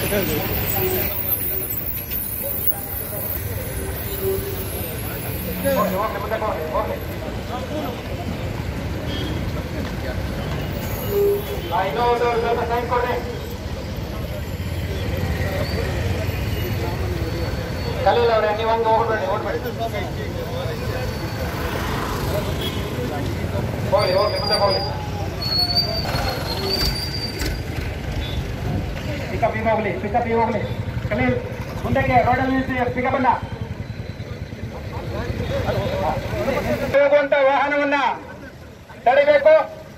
ಇನ್ನೊಂದು ಸ್ವಲ್ಪ ಟೈಮ್ ಕೊಡ್ರಿ ಖಲೀಲ್ ಅವರೇ ನೀವೊಂದು ಹೋಗ್ಬೇಡಿ ಹೋಗ್ಬೇಡಿ ಹೋಗ್ಲಿ ಹೋಗ್ಲಿ ಮುಂದೆ ಹೋಗ್ಲಿ ಪಿಕಪ್ ಈಗ ಹೋಗ್ಲಿ ಪಿಕಪ್ ಈಗ ಹೋಗ್ಲಿ ಖಲೀಲ್ ಮುಂದಕ್ಕೆ ರೋಡಲ್ಲಿ ನಿಲ್ಲಿಸಿ ಪಿಕಪ್ ಅನ್ನ ಹೋಗುವಂತ ವಾಹನವನ್ನ ತಡಿಬೇಕು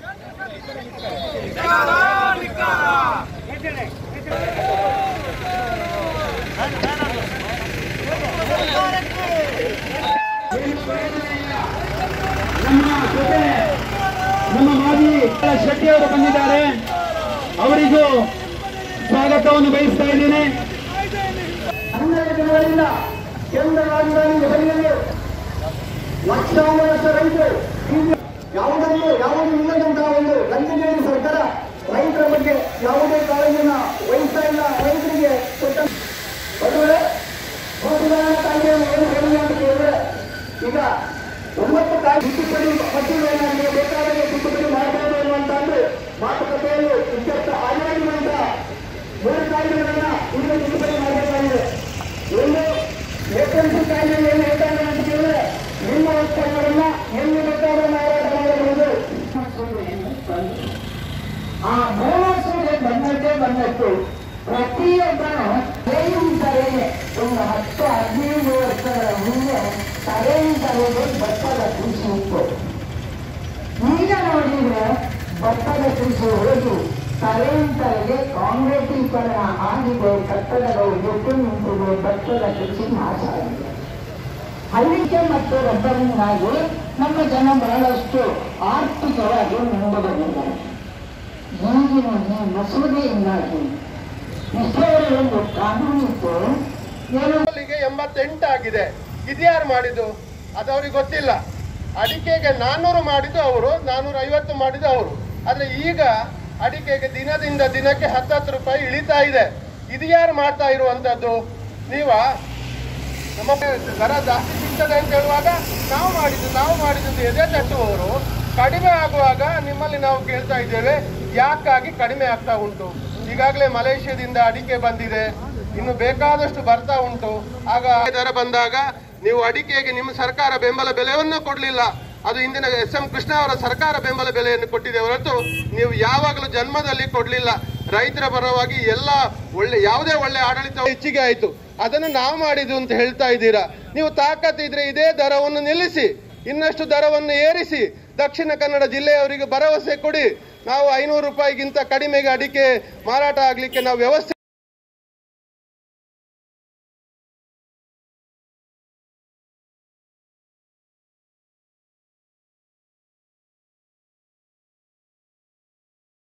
ನಮ್ಮ ಜೊತೆ ನಮ್ಮ ಮಾಜಿ ಶೆಟ್ಟಿ ಅವರು ಬಂದಿದ್ದಾರೆ ಅವರಿಗೂ ಸ್ವಾಗತವನ್ನು ಬಯಸ್ತಾ ಇದ್ದೇನೆ ಹನ್ನೆರಡು ದಿನಗಳಿಂದ ಕೇಂದ್ರ ರಾಜಧಾನಿ ದೆಹಲಿಯಲ್ಲಿ ಲಕ್ಷಾಂತರ ರೈತರು ಯಾವುದನ್ನು ಯಾವುದು ಇಲ್ಲದಂತಹ ಒಂದು ಲಂಚಗೇರಿ ಸರ್ಕಾರ ರೈತರ ಬಗ್ಗೆ ಯಾವುದೇ ಕಾಳಜಿಯನ್ನ ವಹಿಸ್ತಾ ಇಲ್ಲ ರೈತರಿಗೆ ಕೊಟ್ಟ ಬಂಧುಗಳೇ, ಮತದಾನ ಕಾಯ್ದೆಯನ್ನು ಏನು ಹೇಳಿಲ್ಲ ಅಂತ ಕೇಳಿದ್ರೆ ಈಗ ಒಂಬತ್ತು ಕಾಯ್ದೆ ತಿದ್ದುಪಡಿ ಪಟ್ಟಿಗಳನ್ನ ಬೇಕಾದರೆ ತಿದ್ದುಪಡಿ ಮಾಡಬಹುದು ಅನ್ನುವಂತ ಮಾತುಕತೆಯಲ್ಲಿ ಇತ್ಯರ್ಥ ಆಗಿರುವಂತ ಮೂರು ಕಾಯ್ದೆಗಳನ್ನ ಈಗ ತಿದ್ದುಪಡಿ ಮಾಡಬೇಕಾಗಿದೆ ಒಂದು ಎಪಿಎಂಸಿ ಕಾಯ್ದೆ ಏನು ಹೇಳ್ತಾರೆ ಅಂತ ಕೇಳಿದ್ರೆ ನಿಮ್ಮ ಉತ್ಪನ್ನಗಳನ್ನ ಎಲ್ಲಿ ಬೇಕಾದ್ರೆ ಮಾರಾಟ ಮಾಡಬಹುದು ಆ ಮೋಸಗೆ ಬಂದದ್ದೇ ಬಂದದ್ದು ಪ್ರತಿಯೊಬ್ಬನು ತಲೆಯಿಂದಲೇ ಒಂದು ಹತ್ತು ಹದಿನೈದು ವರ್ಷಗಳ ಹಿಂದೆ ತಲೆಯಿಂದಲೇ ಭತ್ತದ ಕೃಷಿ ಇತ್ತು ಈಗ ನೋಡಿದ್ರೆ ಭತ್ತದ ಕೃಷಿ ಹೋಗಿ ತಲೆಯಿಂದಲೇ ಕಾಂಕ್ರೀಟೀಕರಣ ಆಗಿದೆ ಕಟ್ಟಡಗಳು ಎದ್ದು ನಿಂತಿದೆ ಭತ್ತದ ಕೃಷಿ ನಾಶ ಆಗಿದೆ ಹಳ್ಳಿಕೆ ಮತ್ತು ರಬ್ಬರಿಂದಾಗಿ ನಮ್ಮ ಜನ ಬಹಳಷ್ಟು ಆರ್ಥಿಕವಾಗಿ ಮುಂದೆ ಬಂದಿದ್ದಾರೆ ಈಗಿನ ಈ ಮಸೂದೆಯಿಂದಾಗಿ ಇಷ್ಟವರೆಗೆ ಒಂದು ಕಾನೂನು ಇತ್ತು ಏನು ಅಲ್ಲಿಗೆ ಎಂಬತ್ತೆಂಟು ಆಗಿದೆ ಇದ್ಯಾರು ಮಾಡಿದ್ದು ಅದು ಅವ್ರಿಗೆ ಗೊತ್ತಿಲ್ಲ ಅಡಿಕೆಗೆ ನಾನ್ನೂರು ಮಾಡಿದ್ದು ಅವರು ನಾನ್ನೂರ ಐವತ್ತು ಮಾಡಿದ್ದು ಅವರು ಆದ್ರೆ ಈಗ ಅಡಿಕೆಗೆ ದಿನದಿಂದ ದಿನಕ್ಕೆ ಹತ್ತತ್ತು ರೂಪಾಯಿ ಇಳಿತಾ ಇದೆ ಇದು ಯಾರು ಮಾಡ್ತಾ ಇರುವಂತದ್ದು ನೀವ ನಮ್ಮ ದರ ಜಾಸ್ತಿ ಸಿಗ್ತದೆ ಅಂತ ಹೇಳುವಾಗ ನಾವು ಮಾಡಿದ್ದು ನಾವು ಮಾಡಿದ್ದು ಎದೆ ತಟ್ಟುವವರು ಕಡಿಮೆ ಆಗುವಾಗ ನಿಮ್ಮಲ್ಲಿ ನಾವು ಕೇಳ್ತಾ ಇದ್ದೇವೆ ಯಾಕಾಗಿ ಕಡಿಮೆ ಆಗ್ತಾ ಉಂಟು ಈಗಾಗಲೇ ಮಲೇಷ್ಯಾದಿಂದ ಅಡಿಕೆ ಬಂದಿದೆ ಇನ್ನು ಬೇಕಾದಷ್ಟು ಬರ್ತಾ ಉಂಟು ಆಗ ದರ ಬಂದಾಗ ನೀವು ಅಡಿಕೆಗೆ ನಿಮ್ಮ ಸರ್ಕಾರ ಬೆಂಬಲ ಬೆಲೆಯನ್ನು ಕೊಡಲಿಲ್ಲ ಅದು ಇಂದಿನ ಎಸ್ ಎಂ ಕೃಷ್ಣ ಅವರ ಸರ್ಕಾರ ಬೆಂಬಲ ಬೆಲೆಯನ್ನು ಕೊಟ್ಟಿದೆ ಹೊರತು ನೀವು ಯಾವಾಗಲೂ ಜನ್ಮದಲ್ಲಿ ಕೊಡಲಿಲ್ಲ ರೈತರ ಪರವಾಗಿ ಎಲ್ಲ ಒಳ್ಳೆ ಯಾವುದೇ ಒಳ್ಳೆ ಆಡಳಿತ ಹೆಚ್ಚಿಗೆ ಆಯಿತು ಅದನ್ನು ನಾವು ಮಾಡಿದ್ದು ಅಂತ ಹೇಳ್ತಾ ಇದ್ದೀರಾ ನೀವು ತಾಕತ್ತಿದ್ರೆ ಇದೇ ದರವನ್ನು ನಿಲ್ಲಿಸಿ ಇನ್ನಷ್ಟು ದರವನ್ನು ಏರಿಸಿ ದಕ್ಷಿಣ ಕನ್ನಡ ಜಿಲ್ಲೆಯವರಿಗೆ ಭರವಸೆ ಕೊಡಿ ನಾವು ಐನೂರು ರೂಪಾಯಿಗಿಂತ ಕಡಿಮೆಗೆ ಅಡಿಕೆ ಮಾರಾಟ ಆಗ್ಲಿಕ್ಕೆ ನಾವು ವ್ಯವಸ್ಥೆ